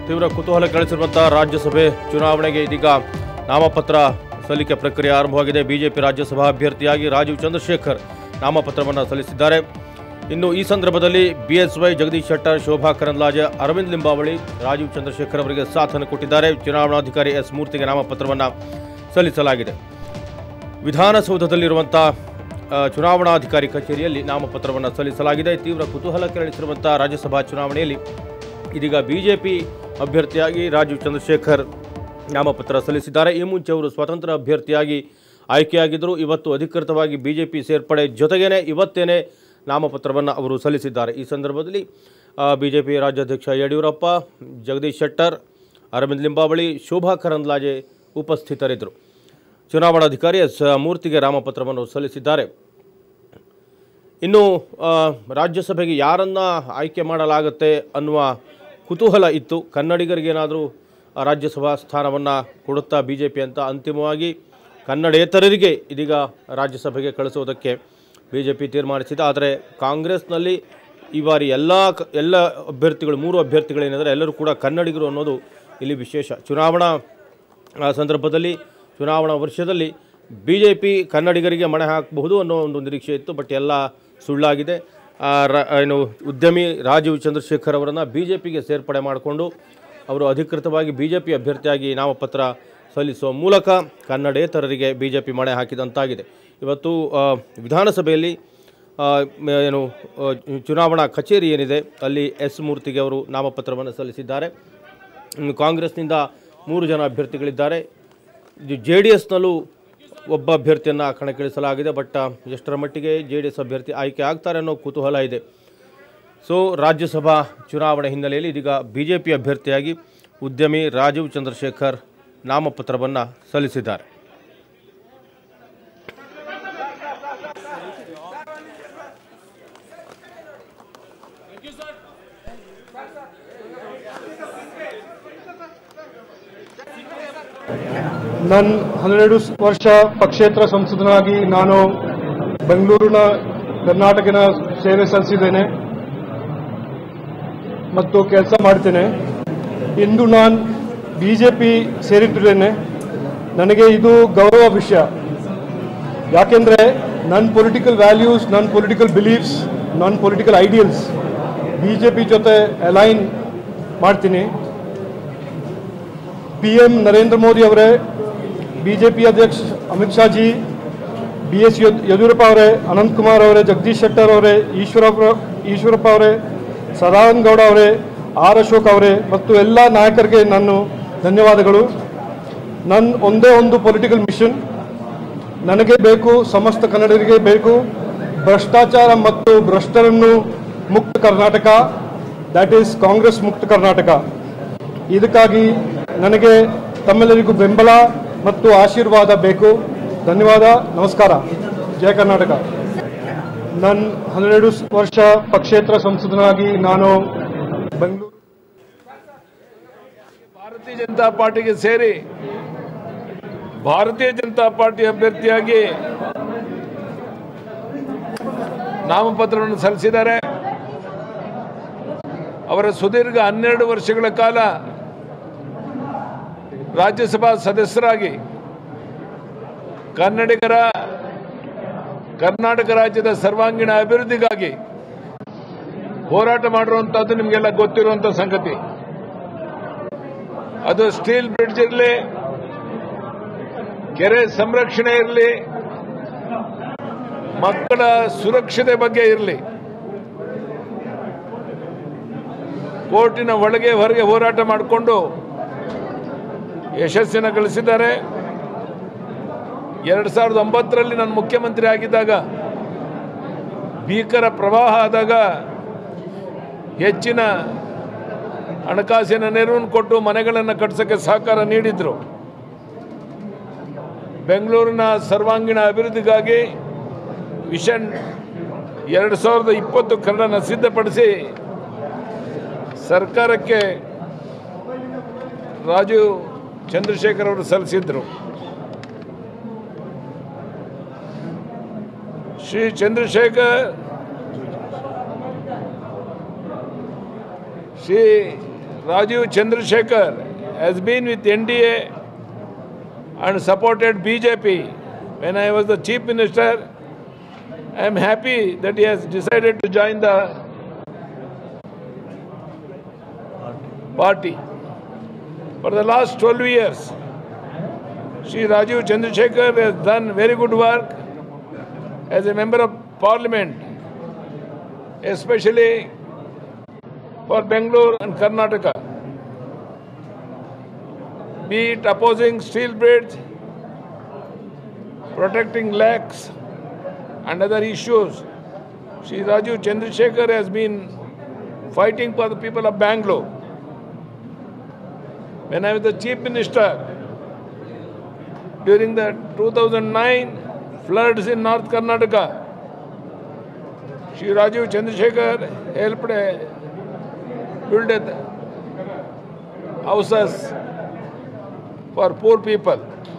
ತೀವ್ರ ಕುತೂಹಲ ಕೆಳಿಸಿರುವಂತಹ ರಾಜ್ಯಸಭೆ ಚುನಾವಣೆಗೆ ಇದೀಗ ನಾಮಪತ್ರ ಸಲ್ಲಿಕೆ ಪ್ರಕ್ರಿಯೆ ಆರಂಭವಾಗಿದೆ ಬಿಜೆಪಿ ರಾಜ್ಯಸಭಾ ಅಭ್ಯರ್ಥಿಯಾಗಿ ರಾಜೀವ್ ಚಂದ್ರಶೇಖರ್ ನಾಮಪತ್ರವನ್ನು ಸಲ್ಲಿಸಿದ್ದಾರೆ ಇನ್ನು ಈ ಸಂದರ್ಭದಲ್ಲಿ ಬಿಎಸ್ವೈ ಜಗದೀಶ್ ಶೆಟ್ಟರ್ ಶೋಭಾ ಕರಂದ್ಲಾಜೆ ಅರವಿಂದ್ ಲಿಂಬಾವಳಿ ರಾಜೀವ್ ಚಂದ್ರಶೇಖರ್ ಅವರಿಗೆ ಸಾಥನ್ನು ಕೊಟ್ಟಿದ್ದಾರೆ ಚುನಾವಣಾಧಿಕಾರಿ ಎಸ್ ಮೂರ್ತಿಗೆ ನಾಮಪತ್ರವನ್ನು ಸಲ್ಲಿಸಲಾಗಿದೆ ವಿಧಾನಸೌಧದಲ್ಲಿರುವಂಥ ಆ, ಚುನಾವಣಾಧಿಕಾರಿ ಕಚೇರಿಯಲ್ಲಿ ನಾಮಪತ್ರವನ್ನು ಸಲ್ಲಿಸಲಾಗಿದೆ ತೀವ್ರ ಕುತೂಹಲ ಕೆರಳಿಸಿರುವಂಥ ರಾಜ್ಯಸಭಾ ಚುನಾವಣೆಯಲ್ಲಿ ಇದೀಗ ಬಿಜೆಪಿ ಅಭ್ಯರ್ಥಿಯಾಗಿ ರಾಜೀವ್ ಚಂದ್ರಶೇಖರ್ ನಾಮಪತ್ರ ಸಲ್ಲಿಸಿದ್ದಾರೆ ಈ ಮುಂಚೆ ಅವರು ಸ್ವತಂತ್ರ ಅಭ್ಯರ್ಥಿಯಾಗಿ ಆಯ್ಕೆಯಾಗಿದ್ದರು ಇವತ್ತು ಅಧಿಕೃತವಾಗಿ ಬಿಜೆಪಿ ಸೇರ್ಪಡೆ ಜೊತೆಗೇನೆ ಇವತ್ತೇನೆ ನಾಮಪತ್ರವನ್ನು ಅವರು ಸಲ್ಲಿಸಿದ್ದಾರೆ ಈ ಸಂದರ್ಭದಲ್ಲಿ ಬಿಜೆಪಿ ರಾಜ್ಯಾಧ್ಯಕ್ಷ ಯಡಿಯೂರಪ್ಪ ಜಗದೀಶ್ ಶೆಟ್ಟರ್ ಅರವಿಂದ್ ಲಿಂಬಾವಳಿ ಶೋಭಾ ಕರಂದ್ಲಾಜೆ ಉಪಸ್ಥಿತರಿದ್ದರು ಚುನಾವಣಾಧಿಕಾರಿ ಎಸ್ ಮೂರ್ತಿಗೆ ನಾಮಪತ್ರವನ್ನು ಸಲ್ಲಿಸಿದ್ದಾರೆ ಇನ್ನು ಆ, ರಾಜ್ಯಸಭೆಗೆ ಯಾರನ್ನ ಆಯ್ಕೆ ಮಾಡಲಾಗುತ್ತೆ ಅನ್ನುವ ಕುತೂಹಲ ಇತ್ತು ಕನ್ನಡಿಗರಿಗೇನಾದರೂ ರಾಜ್ಯಸಭಾ ಸ್ಥಾನವನ್ನು ಕೊಡುತ್ತಾ ಬಿ ಜೆ ಪಿ ಅಂತ ಅಂತಿಮವಾಗಿ ಕನ್ನಡೇತರರಿಗೆ ಇದೀಗ ರಾಜ್ಯಸಭೆಗೆ ಕಳಿಸುವುದಕ್ಕೆ ಬಿ ಜೆ ಪಿ ತೀರ್ಮಾನಿಸಿದೆ ಆದರೆ ಕಾಂಗ್ರೆಸ್ನಲ್ಲಿ ಈ ಬಾರಿ ಎಲ್ಲ ಕ ಎಲ್ಲ ಅಭ್ಯರ್ಥಿಗಳು ಮೂರು ಅಭ್ಯರ್ಥಿಗಳೇನಿದ್ದಾರೆ ಎಲ್ಲರೂ ಕೂಡ ಕನ್ನಡಿಗರು ಅನ್ನೋದು ಇಲ್ಲಿ ವಿಶೇಷ ಚುನಾವಣಾ ಆ ಸಂದರ್ಭದಲ್ಲಿ ಚುನಾವಣಾ ವರ್ಷದಲ್ಲಿ ಬಿ ಜೆ ಪಿ ಕನ್ನಡಿಗರಿಗೆ ಮಣೆ ಹಾಕಬಹುದು ಅನ್ನೋ ಒಂದು ನಿರೀಕ್ಷೆ ಇತ್ತು ಬಟ್ ಎಲ್ಲ ಸುಳ್ಳಾಗಿದೆ ಆ, ರ- ಏನು ಉದ್ಯಮಿ ರಾಜೀವ್ ಚಂದ್ರಶೇಖರ್ ಅವರನ್ನು ಬಿ ಜೆ ಪಿಗೆ ಸೇರ್ಪಡೆ ಮಾಡಿಕೊಂಡು ಅವರು ಅಧಿಕೃತವಾಗಿ ಬಿ ಜೆ ಪಿ ಅಭ್ಯರ್ಥಿಯಾಗಿ ನಾಮಪತ್ರ ಸಲ್ಲಿಸುವ ಮೂಲಕ ಕನ್ನಡೇತರರಿಗೆ ಬಿ ಜೆ ಪಿ ಮಣೆ ಹಾಕಿದಂತಾಗಿದೆ ಇವತ್ತು ಆ, ವಿಧಾನಸಭೆಯಲ್ಲಿ ಆ, ಮ- ಏನು ಆ, ಚುನಾವಣಾ ಕಚೇರಿ ಏನಿದೆ ಅಲ್ಲಿ ಎಸ್ ಮೂರ್ತಿಗೆ ಅವರು ನಾಮಪತ್ರವನ್ನು ಸಲ್ಲಿಸಿದ್ದಾರೆ ಇನ್ನು ಕಾಂಗ್ರೆಸ್ನಿಂದ ಮೂರು ಜನ ಅಭ್ಯರ್ಥಿಗಳಿದ್ದಾರೆ ಜೆ ಡಿ ಎಸ್ನಲ್ಲೂ ಒಬ್ಬ ಅಭ್ಯರ್ಥಿಯನ್ನು ಕಣಕ್ಕಿಳಿಸಲಾಗಿದೆ ಬಟ್ ಎಷ್ಟರ ಮಟ್ಟಿಗೆ ಜೆ ಡಿ ಎಸ್ ಅಭ್ಯರ್ಥಿ ಆಯ್ಕೆ ಆಗ್ತಾರೆ ಅನ್ನೋ ಕುತೂಹಲ ಇದೆ ಸೊ ರಾಜ್ಯಸಭಾ ಚುನಾವಣೆ ಹಿನ್ನೆಲೆಯಲ್ಲಿ ಇದೀಗ ಬಿ ಜೆ ಪಿ ಅಭ್ಯರ್ಥಿಯಾಗಿ ಉದ್ಯಮಿ ರಾಜೀವ್ ಚಂದ್ರಶೇಖರ್ ನಾಮಪತ್ರವನ್ನು ಸಲ್ಲಿಸಿದ್ದಾರೆ ನನ್ನ ಹನ್ನೆರಡು ವರ್ಷ ಪಕ್ಷೇತರ ಸಂಸದನಾಗಿ ನಾನು ಬೆಂಗಳೂರಿನ ಕರ್ನಾಟಕನ ಸೇವೆ ಸಲ್ಲಿಸಿದ್ದೇನೆ ಮತ್ತು ಕೆಲಸ ಮಾಡ್ತೇನೆ ಇಂದು ನಾನು ಬಿ ಜೆ ಪಿ ಸೇರಿಟ್ಟಿದ್ದೇನೆ ನನಗೆ ಇದು ಗೌರವ ವಿಷಯ ಯಾಕೆಂದರೆ ನನ್ನ ಪೊಲಿಟಿಕಲ್ ವ್ಯಾಲ್ಯೂಸ್ ನನ್ನ ಪೊಲಿಟಿಕಲ್ ಬಿಲೀಫ್ಸ್ ನನ್ನ political ideals B J P ಜೊತೆ ಅಲೈನ್ ಮಾಡ್ತೀನಿ ಪಿ ಎಂ ನರೇಂದ್ರ ಮೋದಿ ಅವರೇ ಬಿಜೆಪಿ ಅಧ್ಯಕ್ಷ ಅಮಿತ್ ಶಾ ಜಿ ಬಿ ಎಸ್ ಯಡಿಯೂರಪ್ಪ ಅವರೇ ಅನಂತ್ ಕುಮಾರ್ ಅವರೇ ಜಗದೀಶ್ ಶೆಟ್ಟರ್ ಅವರೇ ಈಶ್ವರಪ್ಪ ಈಶ್ವರಪ್ಪ ಅವರೇ ಸದಾನಂದ ಗೌಡ ಅವರೇ ಆರ್ ಅಶೋಕ್ ಅವರೇ ಮತ್ತು ಎಲ್ಲ ನಾಯಕರಿಗೆ ನಾನು ಧನ್ಯವಾದಗಳು ನನ್ನ ಒಂದೇ ಒಂದು ಪೊಲಿಟಿಕಲ್ ಮಿಷನ್ ನನಗೆ ಬೇಕು ಸಮಸ್ತ ಕನ್ನಡಿಗರಿಗೆ ಬೇಕು ಭ್ರಷ್ಟಾಚಾರ ಮತ್ತು ಭ್ರಷ್ಟರನ್ನು ಮುಕ್ತ ಕರ್ನಾಟಕ ದ್ಯಾಟ್ ಈಸ್ ಕಾಂಗ್ರೆಸ್ ಮುಕ್ತ ಕರ್ನಾಟಕ ಇದಕ್ಕಾಗಿ ನನಗೆ ತಮ್ಮೆಲ್ಲರಿಗೂ ಬೆಂಬಲ ಮತ್ತು ಆಶೀರ್ವಾದ ಬೇಕು ಧನ್ಯವಾದ ನಮಸ್ಕಾರ ಜಯ ಕರ್ನಾಟಕ ನನ್ನ ಹನ್ನೆರಡು ವರ್ಷ ಪಕ್ಷೇತರ ಸಂಸದನಾಗಿ ನಾನು ಬೆಂಗಳೂರು ಭಾರತೀಯ ಜನತಾ ಪಾರ್ಟಿಗೆ ಸೇರಿ ಭಾರತೀಯ ಜನತಾ ಪಾರ್ಟಿ ಅಭ್ಯರ್ಥಿಯಾಗಿ ನಾಮಪತ್ರವನ್ನು ಸಲ್ಲಿಸಿದ್ದಾರೆ ಅವರ ಸುದೀರ್ಘ ಹನ್ನೆರಡು ವರ್ಷಗಳ ಕಾಲ ರಾಜ್ಯಸಭಾ ಸದಸ್ಯರಾಗಿ ಕನ್ನಡಿಗರ ಕರ್ನಾಟಕ ರಾಜ್ಯದ ಸರ್ವಾಂಗೀಣ ಅಭಿವೃದ್ಧಿಗಾಗಿ ಹೋರಾಟ ಮಾಡಿರುವಂತಹದ್ದು ನಿಮಗೆಲ್ಲ ಗೊತ್ತಿರುವಂತ ಸಂಗತಿ ಅದು ಸ್ಟೀಲ್ ಬ್ರಿಡ್ಜ್ ಇರಲಿ ಕೆರೆ ಸಂರಕ್ಷಣೆ ಇರಲಿ ಮಕ್ಕಳ ಸುರಕ್ಷತೆ ಬಗ್ಗೆ ಇರಲಿ ಕೋರ್ಟಿನ ಒಳಗೆ ಹೊರಗೆ ಹೋರಾಟ ಮಾಡಿಕೊಂಡು ಯಶಸ್ಸಿನ ಗಳಿಸಿದ್ದಾರೆ ಎರಡು ಸಾವಿರದ ಒಂಬತ್ತರಲ್ಲಿ ನಾನು ಮುಖ್ಯಮಂತ್ರಿ ಆಗಿದ್ದಾಗ ಭೀಕರ ಪ್ರವಾಹ ಆದಾಗ ಹೆಚ್ಚಿನ ಹಣಕಾಸಿನ ನೆರವನ್ನು ಕೊಟ್ಟು ಮನೆಗಳನ್ನು ಕಟ್ಟಿಸೋಕ್ಕೆ ಸಹಕಾರ ನೀಡಿದ್ರು ಬೆಂಗಳೂರಿನ ಸರ್ವಾಂಗೀಣ ಅಭಿವೃದ್ಧಿಗಾಗಿ ವಿಷನ್ ಎರಡು ಸಾವಿರದ ಇಪ್ಪತ್ತು ಕನ್ನಡನ ಸಿದ್ಧಪಡಿಸಿ ಸರ್ಕಾರಕ್ಕೆ ರಾಜೀವ್ ಚಂದ್ರಶೇಖರ್ ಅವರು ಸಲ್ಲಿಸಿದ್ರು Shri Chandrashekhar Shri Rajiv Chandrasekhar has been with NDA and supported BJP when I was the chief minister. I am happy that he has decided to join the party. For the last 12 years, Sri Rajiv Chandrasekhar has done very good work as a member of parliament, especially for Bangalore and Karnataka. Be it opposing steel bridge, protecting lakes, and other issues, Sri Rajiv Chandrasekhar has been fighting for the people of Bangalore. When I was the chief minister, during the 2009 floods in North Karnataka, Sri Rajiv Chandrasekhar helped uh, build a houses for poor people.